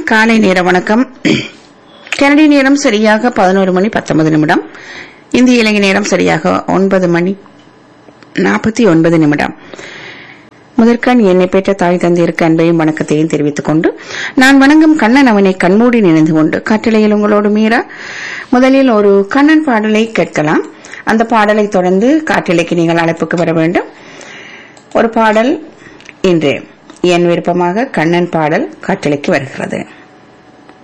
காலை நேர வணக்கம் கனடிய நேரம் சரியாக பதினோரு மணி பத்தொன்பது நிமிடம் இந்திய இலங்கை நேரம் சரியாக ஒன்பது மணி நாற்பத்தி ஒன்பது நிமிடம் முதற்கண் என்னை பெற்ற தாய் தந்தையருக்கு அன்பையும் வணக்கத்தையும் தெரிவித்துக் கொண்டு நான் வணங்கும் கண்ணன் அவனை கண்மூடி நினைந்து கொண்டு கட்டளையில் உங்களோடு மீற முதலில் ஒரு கண்ணன் பாடலை கேட்கலாம் அந்த பாடலை தொடர்ந்து காட்டிலைக்கு நீங்கள் அழைப்புக்கு வர வேண்டும் ஒரு பாடல் இன்று என் விருப்பமாக கண்ணன் பாடல் காட்டலைக்கு வருகிறது